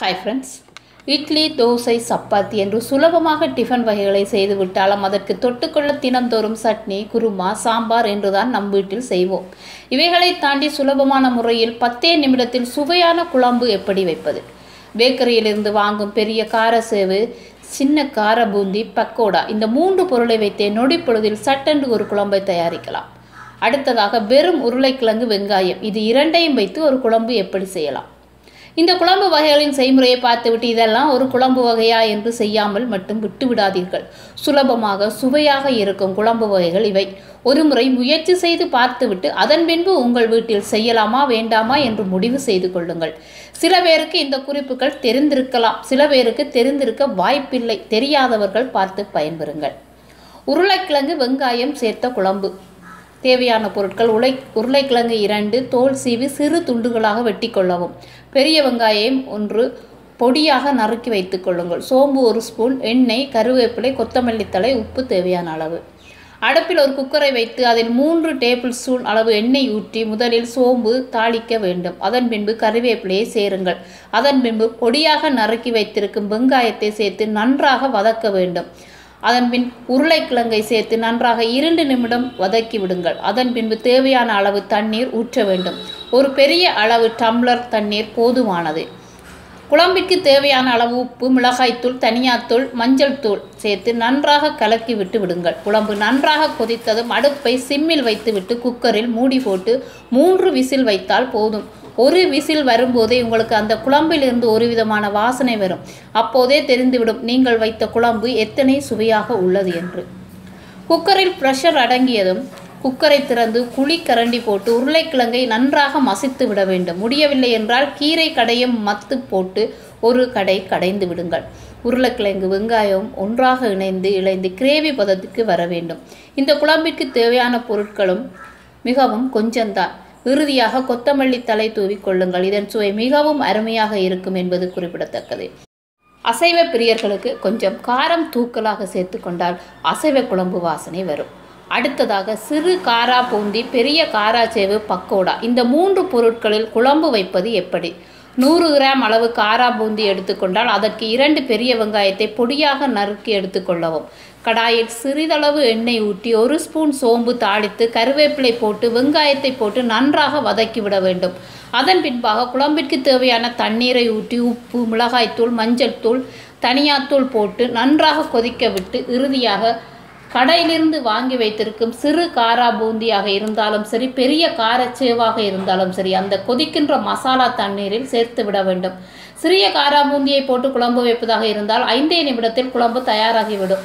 hi friends idli dosa chapati என்று சுலபமாக tiffin வகைகளை செய்துவிட்டாலும் அதற்கு தொட்டுக்கொள்ள தினந்தோறும் சட்னி குருமா சாம்பார் என்றுதான் நம் வீட்டில் செய்வோம் இவைகளை தாண்டி சுலபமான முறையில் பத்தே நிமிடத்தில் சுவையான குழம்பு எப்படி வைப்பது பேக்கரியிலிருந்து வாங்கும் பெரிய கார சேவு சின்ன கார பூந்தி பக்கோடா இந்த மூன்று பொருளை வைத்தே நொடி பொழுதில் சட்டென்று ஒரு குழம்பை தயாரிக்கலாம் அடுத்ததாக வெறும் உருளைக்கிழங்கு வெங்காயம் இது இரண்டையும் வைத்து ஒரு குழம்பு எப்படி செய்யலாம் இந்த குழம்பு வகைகளின் செய்முறையை பார்த்துவிட்டு இதெல்லாம் ஒரு குழம்பு வகையா என்று செய்யாமல் மட்டும் விட்டு விடாதீர்கள் சுலபமாக சுவையாக இருக்கும் குழம்பு வகைகள் இவை ஒருமுறை முயற்சி செய்து பார்த்துவிட்டு அதன் பின்பு உங்கள் வீட்டில் செய்யலாமா வேண்டாமா என்று முடிவு செய்து கொள்ளுங்கள் சில பேருக்கு இந்த குறிப்புகள் தெரிந்திருக்கலாம் சில பேருக்கு தெரிந்திருக்க வாய்ப்பில்லை தெரியாதவர்கள் பார்த்து பயன்பெறுங்கள் உருளைக்கிழங்கு வெங்காயம் சேர்த்த குழம்பு தேவையான பொருட்கள் உலை உருளைக்கிழங்கு இரண்டு தோல் சீவி சிறு துண்டுகளாக வெட்டி கொள்ளவும் பெரிய வெங்காயம் ஒன்று பொடியாக நறுக்கி வைத்துக் கொள்ளுங்கள் சோம்பு ஒரு ஸ்பூன் எண்ணெய் கருவேப்பிலை கொத்தமல்லி தழை உப்பு தேவையான அளவு அடுப்பில் ஒரு குக்கரை வைத்து அதில் மூன்று டேபிள் ஸ்பூன் அளவு எண்ணெய் ஊற்றி முதலில் சோம்பு தாளிக்க வேண்டும் அதன் பின்பு கருவேப்பிலையை சேருங்கள் அதன் பின்பு பொடியாக நறுக்கி வைத்திருக்கும் வெங்காயத்தை சேர்த்து நன்றாக வதக்க வேண்டும் அதன் பின் உருளைக்கிழங்கை சேர்த்து நன்றாக இரண்டு நிமிடம் வதக்கி விடுங்கள் அதன் பின்பு தேவையான அளவு தண்ணீர் ஊற்ற வேண்டும் ஒரு பெரிய அளவு டம்ளர் தண்ணீர் போதுமானது குழம்பிற்கு தேவையான அளவு உப்பு மிளகாய்த்தூள் தனியாத்தூள் மஞ்சள் தூள் சேர்த்து நன்றாக கலக்கி விட்டு விடுங்கள் குழம்பு நன்றாக கொதித்ததும் அடுப்பை சிம்மில் வைத்துவிட்டு குக்கரில் மூடி போட்டு மூன்று விசில் வைத்தால் போதும் ஒரு விசில் வரும்போதே உங்களுக்கு அந்த குழம்பிலிருந்து ஒரு விதமான வாசனை வரும் அப்போதே தெரிந்துவிடும் நீங்கள் வைத்த குழம்பு எத்தனை சுவையாக உள்ளது என்று குக்கரில் ப்ரெஷர் அடங்கியதும் குக்கரை திறந்து குழி கரண்டி போட்டு உருளைக்கிழங்கை நன்றாக மசித்து விட வேண்டும் முடியவில்லை என்றால் கீரை கடையும் மத்து போட்டு ஒரு கடை கடைந்து விடுங்கள் உருளைக்கிழங்கு வெங்காயம் ஒன்றாக இணைந்து இழைந்து கிரேவி பதத்துக்கு வர வேண்டும் இந்த குழம்பிற்கு தேவையான பொருட்களும் மிகவும் கொஞ்சம்தான் இறுதியாக கொத்தமல்லி தலை தூவி கொள்ளுங்கள் இதன் சுவை மிகவும் அருமையாக இருக்கும் என்பது குறிப்பிடத்தக்கது அசைவ பிரியர்களுக்கு கொஞ்சம் காரம் தூக்கலாக சேர்த்து கொண்டால் அசைவ குழம்பு வாசனை வரும் அடுத்ததாக சிறு காரா பூந்தி பெரிய காராச்சேவு பக்கோடா இந்த மூன்று பொருட்களில் குழம்பு வைப்பது எப்படி நூறு கிராம் அளவு காரா பூந்தி எடுத்துக்கொண்டால் அதற்கு இரண்டு பெரிய வெங்காயத்தை பொடியாக நறுக்கி எடுத்துக்கொள்ளவும் கடாயில் சிறிதளவு எண்ணெய் ஊற்றி ஒரு ஸ்பூன் சோம்பு தாளித்து கருவேப்பிலை போட்டு வெங்காயத்தை போட்டு நன்றாக வதக்கி விட வேண்டும் அதன் பின்பாக குழம்பிற்கு தேவையான தண்ணீரை ஊற்றி உப்பு மிளகாய்த்தூள் மஞ்சள் தூள் தனியாத்தூள் போட்டு நன்றாக கொதிக்க விட்டு இறுதியாக கடையிலிருந்து வாங்கி வைத்திருக்கும் சிறு காரா பூந்தியாக இருந்தாலும் சரி பெரிய காரச்சேவாக இருந்தாலும் சரி அந்த கொதிக்கின்ற மசாலா தண்ணீரில் சேர்த்து விட வேண்டும் சிறிய காரா பூந்தியை போட்டு குழம்பு வைப்பதாக இருந்தால் ஐந்தே நிமிடத்தில் குழம்பு தயாராகிவிடும்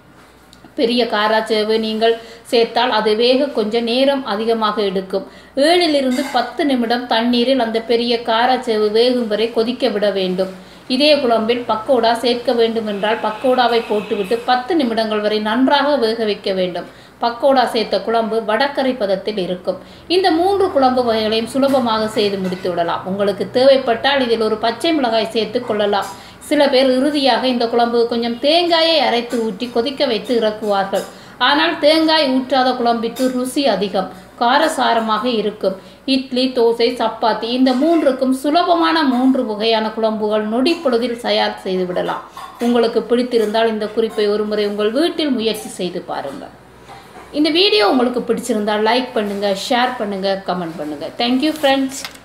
பெரிய காராச்சேவு நீங்கள் சேர்த்தால் அது வேக கொஞ்சம் நேரம் அதிகமாக எடுக்கும் ஏழிலிருந்து பத்து நிமிடம் தண்ணீரில் அந்த பெரிய காராச்சேவு வேகும் வரை கொதிக்க விட வேண்டும் இதே குழம்பில் பக்கோடா சேர்க்க வேண்டும் என்றால் பக்கோடாவை போட்டுவிட்டு பத்து நிமிடங்கள் வரை நன்றாக வேக வைக்க வேண்டும் பக்கோடா சேர்த்த குழம்பு வடக்கரை பதத்தில் இருக்கும் இந்த மூன்று குழம்பு வகைகளையும் சுலபமாக செய்து முடித்து விடலாம் உங்களுக்கு தேவைப்பட்டால் இதில் ஒரு பச்சை மிளகாய் சேர்த்து கொள்ளலாம் சில பேர் இறுதியாக இந்த குழம்பு கொஞ்சம் தேங்காயை அரைத்து ஊற்றி கொதிக்க வைத்து இறக்குவார்கள் ஆனால் தேங்காய் ஊற்றாத குழம்பிற்கு ருசி அதிகம் காரசாரமாக இருக்கும் இட்லி தோசை சப்பாத்தி இந்த மூன்றுக்கும் சுலபமான மூன்று வகையான குழம்புகள் நொடி பொழுதில் தயார் செய்து விடலாம் உங்களுக்கு பிடித்திருந்தால் இந்த குறிப்பை ஒருமுறை உங்கள் வீட்டில் முயற்சி செய்து பாருங்கள் இந்த வீடியோ உங்களுக்கு பிடிச்சிருந்தால் லைக் பண்ணுங்கள் ஷேர் பண்ணுங்கள் கமெண்ட் பண்ணுங்கள் தேங்க்யூ ஃப்ரெண்ட்ஸ்